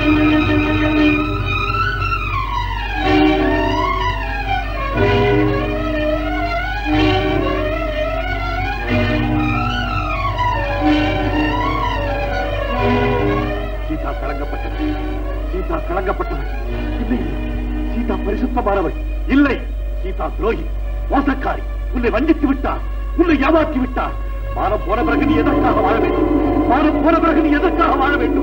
சீதா கலங்கப்பட்டவள் சீதா கலங்கப்பட்டவள் இல்லை இல்லை. சீதா பரிசுத்தமானவள் இல்லை சீதா துரோகி மோசக்காரி உன்னை வஞ்சித்து விட்டார் உன்னை ஏமாற்றி விட்டார் மானம் போன பிறகு நீ எதற்காக வாழ வேண்டும் மானம் போன பிறகு நீ எதற்காக வாழ வேண்டும்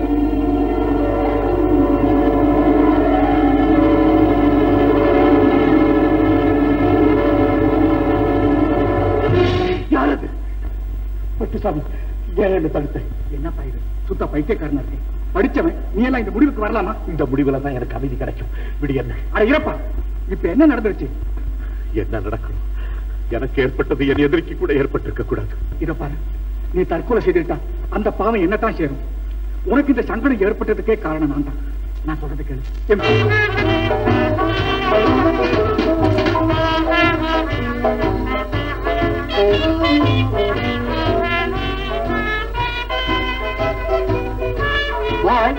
யாரது பட்டுசாமி ஏன் என்ன தடுத்த என்னப்பா இது சுத்த பைத்தியக்காரனா இருக்கு படிச்சவன் நீ எல்லாம் இந்த முடிவுக்கு வரலாமா இந்த முடிவுல தான் எனக்கு அமைதி கிடைக்கும் விடு என்ன அட இருப்பா இப்ப என்ன நடந்துருச்சு என்ன நடக்கணும் எனக்கு ஏற்பட்டது என் எதிரிக்கு கூட ஏற்பட்டிருக்க கூடாது இத பாரு நீ தற்கொலை செய்துட்டா அந்த பாவம் என்னத்தான் சேரும் உனக்கு இந்த சங்கடம் ஏற்பட்டதுக்கே காரணம் நான் தான் நான் சொல்றது கேளு என் Why?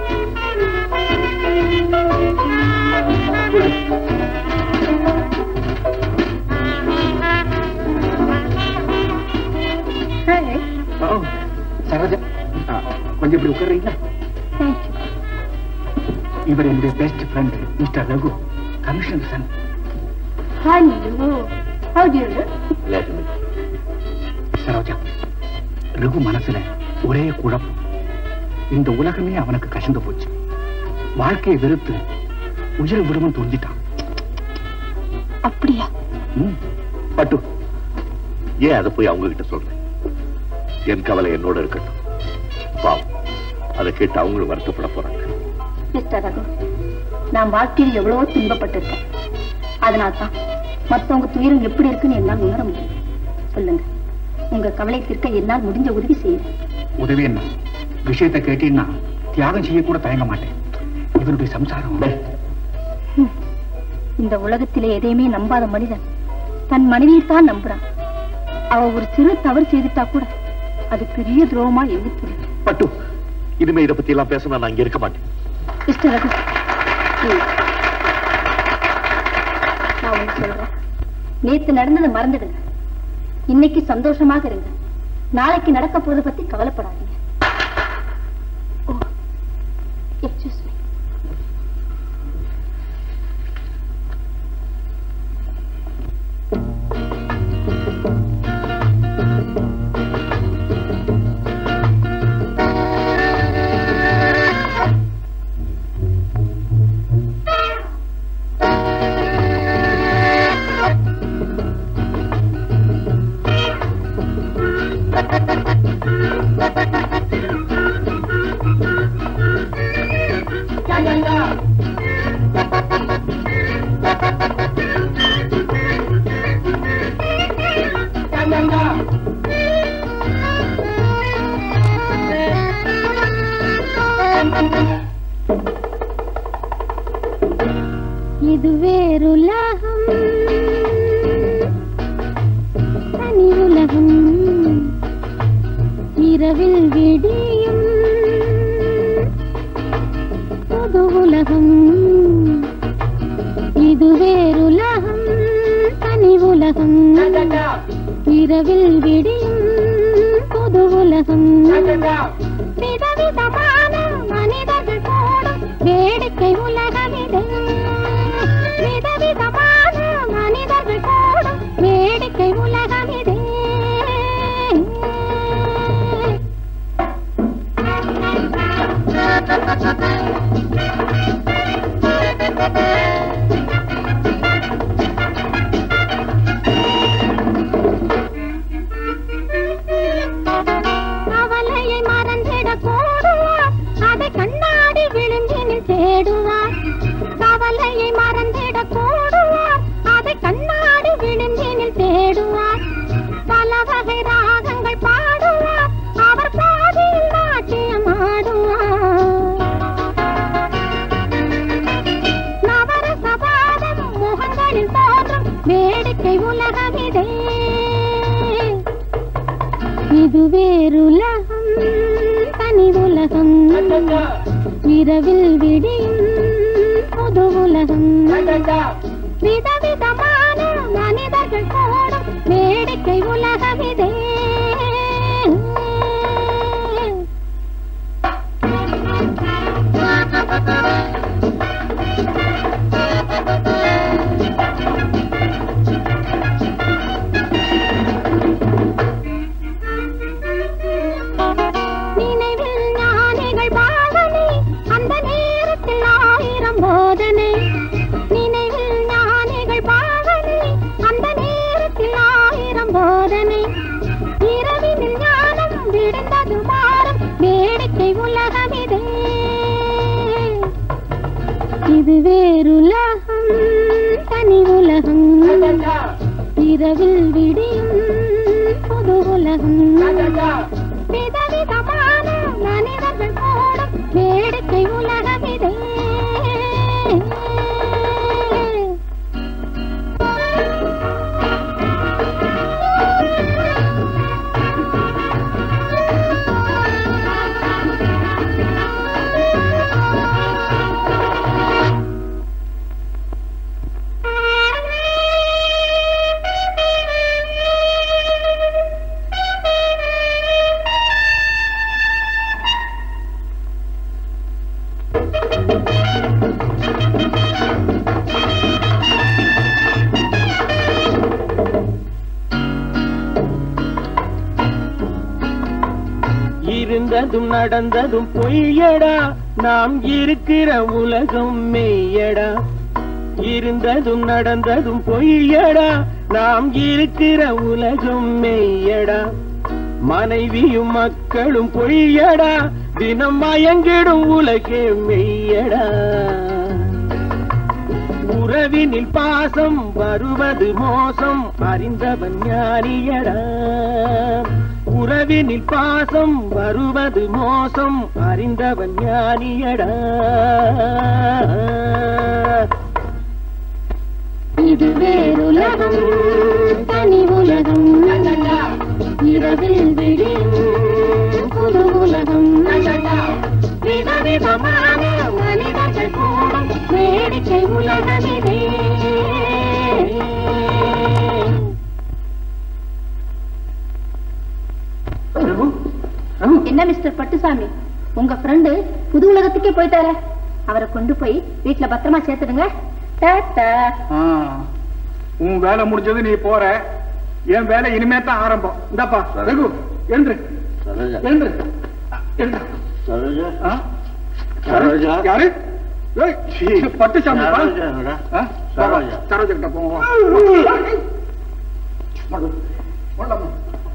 Oh, சரோஜா ஆ, கொஞ்சம் இப்படி உட்கார்றீங்களா இவர் என்னுடைய best friend mister Raghu commissioner son Hello. How do you do? Saroja Raghu மனசுல ஒரே குழப்பம் இந்த உலகமே அவனுக்கு கசந்து போச்சு வாழ்க்கையை வெறுத்து உயிரை விடுமன் துஞ்சிட்டான் அப்படியா ம், பட்டு ஏன் அதை போய் அவங்க கிட்ட சொல்றேன் என் கவலை என்னோட இருக்கட்டும் பாவம் அதை கேட்டு அவங்களும் வருத்தப்பட போறாங்க மிஸ்டர் ரகு நான் வாழ்க்கையில் எவ்வளவோ துன்பப்பட்டிருக்கேன் அதனால தான் மத்தவங்க துயரம் எப்படி இருக்குன்னு என்னால் உணர முடியும் சொல்லுங்க உங்க கவலை தீர்க்க என்னால் முடிஞ்ச உதவி செய்யுங்க உதவி என்ன விஷயத்தை கேட்டீங்கன்னா தியாகம் செய்ய கூட தயங்க மாட்டேன் இவனுடைய சம்சாரம் இந்த உலகத்திலே எதையுமே நம்பாத மனிதன் தன் மனைவியை தான் நம்புறான் அவ ஒரு சிறு தவறு செய்துட்டா கூட அது பெரிய துரோகமா எண்ணி புரியும் பட்டு இனிமே இதை பத்தி எல்லாம் பேச நான் இங்க இருக்க மாட்டேன் மிஸ்டர் ரகு please. நான் ஒண்ணு சொல்றேன் நேத்து நடந்ததை மறந்துடுங்க இன்னைக்கு சந்தோஷமாக இருங்க நாளைக்கு நடக்க போறத பத்தி கவலைப்படாதீங்க ஓ எக்ஸ்கியூஸ் மீ இது வேறுலகம் தனி உலகம் இரவில் விடியும் புது உலகம் இது வேறுலகம் தனி உலகம் இரவில் விடியும் புது உலகம் விதவிதமான மனிதர்கள் கூடும் வேடிக்கை உலகம் இது விதவிதமான மனிதர்கள் கூடும் வேடிக்கை உலகம் இது கவலையை மறந்திடக் கூடுவார் அதை கண்ணாடி விளிம்பினில் தேடுவார் கவலையை மறந்திடக் கூடுவார் அதை கண்ணாடி விளிம்பினில் தேடுவார் பல வகை ராகங்கள் பாடுவார் அவர் பாதியில் நாட்டியம் ஆடுவார் நவரச பாதம் முகங்களில் தோன்றும் வேடிக்கை உலகம் இதே இது வேறுலகம் தனி உலகம் இரவில் விடியும் புது உலகம் விதவிதமான மனிதர்கள் கூடும் வேடிக்கை உலகம் இதே நினைவில் ஞானிகள் பாவனை அந்த நேரத்தில் ஆயிரம் போதனை நினைவில் ஞானிகள் பாவனை அந்த நேரத்தில் ஆயிரம் போதனை இரவினில் ஞானம் விடுந்தது மாறும் வேடிக்கை உலகம் இதே இது வேறுலகம் தனி உலகம் இரவில் விடியும் புது உலகம் விதவிதமான மனிதர்கள் கூடும் வேடிக்கை உலகம் இதே இருந்ததும் நடந்ததும் பொய்யடா நாம் இருக்கிற உலகம் மெய்யடா இருந்ததும் நடந்ததும் பொய்யடா நாம் இருக்கிற உலகம் மெய்யடா மனைவியும் மக்களும் பொய்யடா தினம் மயங்கிடும் உலகே மெய்யடா உறவினில் பாசம் வருவது மோசம் அறிந்தவன் ஞானியடா உறவினில் பாசம் வருவது மோசம் அறிந்தவன் ஞானியடா இது வேறுலகம் தனி உலகம் இரவில் விடியும் புது உலகம் விதவிதமான மனிதர்கள் கூடும் வேடிக்கை உலகம் இதே என்ன மிஸ்டர் பட்டுசாமி உங்க ஃப்ரெண்டு புது உலகத்துக்கே போயிட்டாரே அவரை கொண்டு போய் வீட்டுல பத்திரமா சேர்த்துடுங்க டாட்டா ஆ, உன் வேலை முடிஞ்சது நீ போற என் வேலை இனிமே தான் ஆரம்பம் இந்தாப்பா ரகு எழுந்துரு எழுந்துரு எழுந்துரு சரோஜா ஆ? சரோஜா. யாரு ஏய், பட்டுசாமி பா. சரோஜாடா. ஆ? சரோஜா. சரோஜா கிட்ட போவோம் மடு. உள்ளம்மா.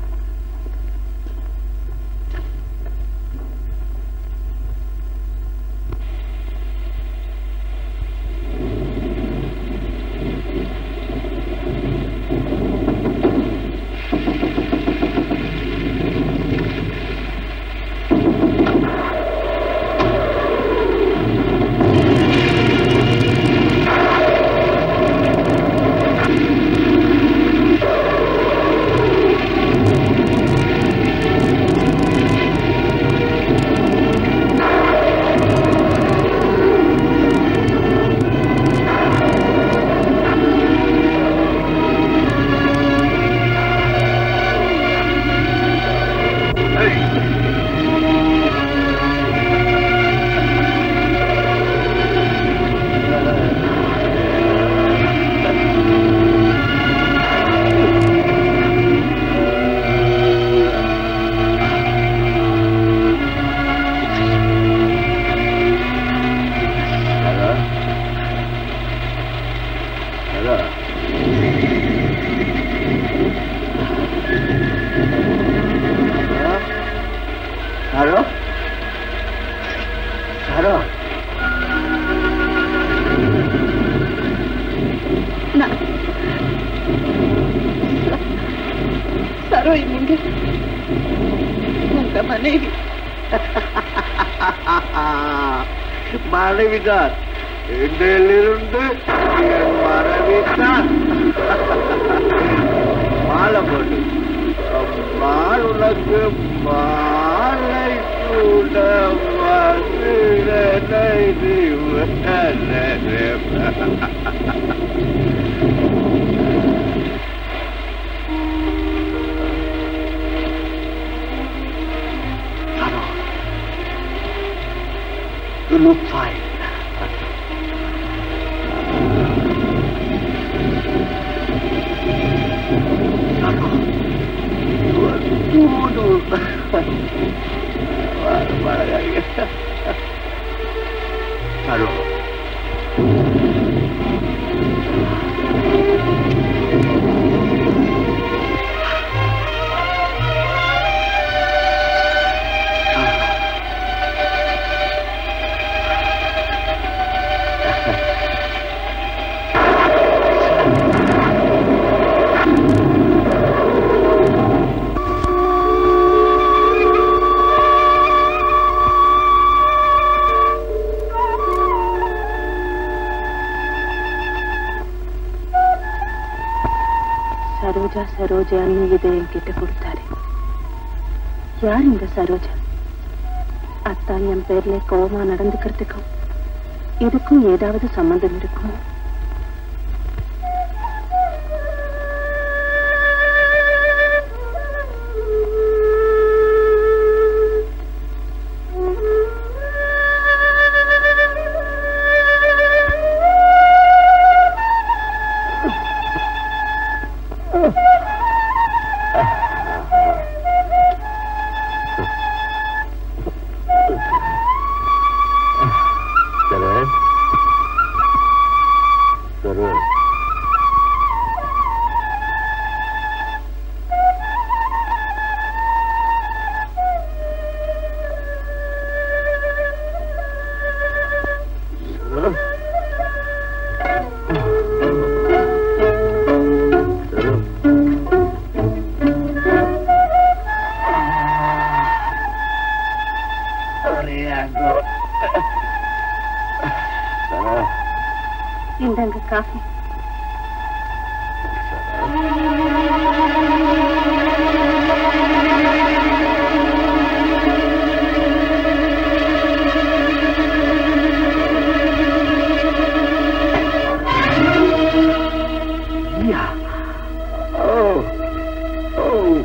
சரோ சரோ சரோ இல்லைங்க உங்க மனைவி மனைவிதான் இன்றிலிருந்து என் மனைவிதான் மாலை போட்டு மால் உனக்கு மாலை சூட வருகிறேன் You look fine. சரோஜா சரோஜான்னு இதை என்கிட்ட கொடுத்தாரு யார் இந்த சரோஜா அத்தான் என் பேர்ல கோவமா நடந்துக்கிறதுக்கும் இதுக்கும் ஏதாவது சம்மந்தம் இருக்கும் சரோ சரோ இந்தாங்க காஃபி Yeah. Oh. Oh.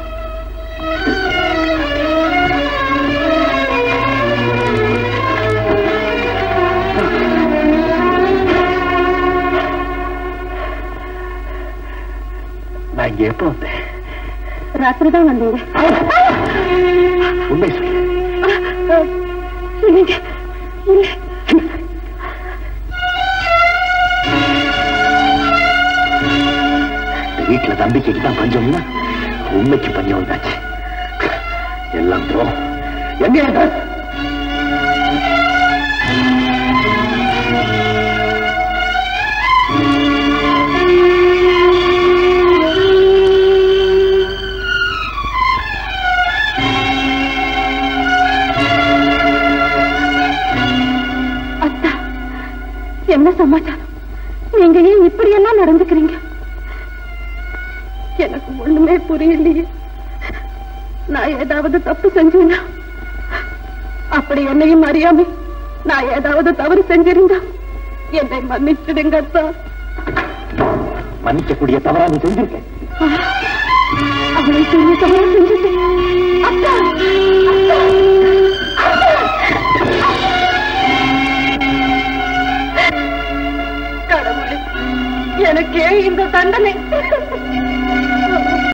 நான் இங்க எப்போ வந்தேன் ராத்திரி தான் வந்தீங்க உண்மை சொல்லு இல்லைங்க இல்லை இந்த வீட்டுல நம்பிக்கைக்கு தான் பஞ்சம்னா உண்மைக்கு பஞ்சம் வந்தாச்சு எல்லாம் துரோகம் எங்க இது? அத்தா என்ன சமாச்சாரம் நீங்க ஏன் இப்படி எல்லாம் நடந்துக்கிறீங்க எனக்கு ஒண்ணுமே புரியலையே நான் ஏதாவது தப்பு செஞ்சேனா அப்படி என்னையும் அறியாம நான் ஏதாவது தவறு செஞ்சிருந்தா என்னை மன்னிச்சிடுங்க அத்தா மன்னிக்கக்கூடிய தவறா நீ செஞ்சிருக்கேன் அவளை செய்ய தவறு செஞ்சுட்டேன் அத்தா அத்தா கடவுளே எனக்கு ஏன் இந்த தண்டனை